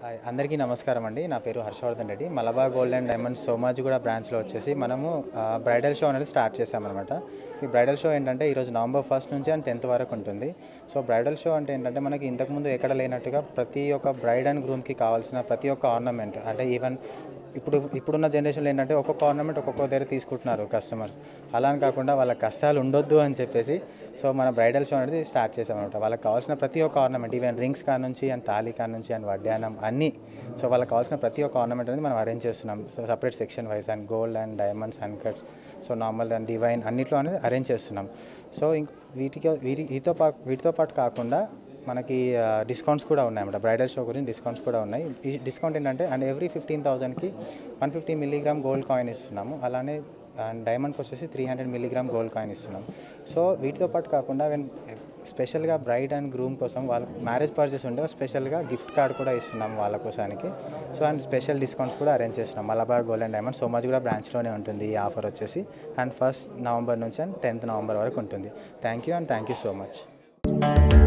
hi అందరికీ నమస్కారం అండి నా పేరు Harshavardhan Reddy Malabar gold and diamonds Somajiguda బ్రాంచ్లో వచ్చేసి మనము ఆ, బ్రైడల్ షో అనేది స్టార్ట్ చేసామన్నమాట ఈ బ్రైడల్ షో ఏంటంటే ఈరోజు నవంబర్ ఫస్ట్ నుంచి అండ్ టెన్త్ వరకు ఉంటుంది సో బ్రైడల్ షో అంటే ఏంటంటే మనకి ఇంతకుముందు ఎక్కడ లేనట్టుగా ప్రతి ఒక్క బ్రైడ్ అండ్ గ్రూమ్కి కావాల్సిన ప్రతి ఒక్క ఆర్నమెంట్ అంటే ఈవెన్ ఇప్పుడు ఇప్పుడున్న జనరేషన్లో ఏంటంటే ఒక్కొక్క ఆర్నమెంట్ ఒక్కొక్క దగ్గర తీసుకుంటున్నారు కస్టమర్స్ అలా అని కాకుండా వాళ్ళ కష్టాలు ఉండొద్దు అని చెప్పేసి సో మన బ్రైడల్ షో అనేది స్టార్ట్ చేసామన్నమాట వాళ్ళకి కావాల్సిన ప్రతి ఒక్క ఆర్నమెంట్ ఈవెన్ రింగ్స్ కాడ నుంచి అండ్ తాళి కాడ నుంచి అండ్ వడ్డానం అన్నీ సో వాళ్ళకి కావాల్సిన ప్రతి ఒక్క ఆర్నమెంట్ అనేది మనం అరేంజ్ చేస్తున్నాం so separate section wise and gold and diamonds and cuts so normal and divine అన్నిట్లో అనేది అరేంజ్ చేస్తున్నాం సో ఇంక వీటికి వీటి వీటితో పాటు వీటితో పాటు కాకుండా మనకి డిస్కౌంట్స్ కూడా ఉన్నాయన్నమాట బ్రైడల్ షో గురించి డిస్కౌంట్స్ కూడా ఉన్నాయి ఈ డిస్కౌంట్ ఏంటంటే అండ్ ఎవ్రీ ఫిఫ్టీన్ థౌసండ్కి one fifty milligram gold coin ఇస్తున్నాము అలానే అండ్ డైమండ్కి వచ్చేసి three hundred milligram gold coin ఇస్తున్నాం సో వీటితో పాటు కాకుండా వెన్ స్పెషల్గా బ్రైడ్ అండ్ గ్రూమ్ కోసం వాళ్ళ మ్యారేజ్ పర్చేస్ ఉంటే స్పెషల్గా గిఫ్ట్ కార్డ్ కూడా ఇస్తున్నాం వాళ్ళ కోసానికి సో అండ్ స్పెషల్ డిస్కౌంట్స్ కూడా అరేంజ్ చేస్తున్నాం Malabar gold and diamond so much కూడా బ్రాంచ్లోనే ఉంటుంది ఈ ఆఫర్ వచ్చేసి అండ్ ఫస్ట్ నవంబర్ నుంచి అండ్ టెన్త్ నవంబర్ వరకు ఉంటుంది thank you and thank you so much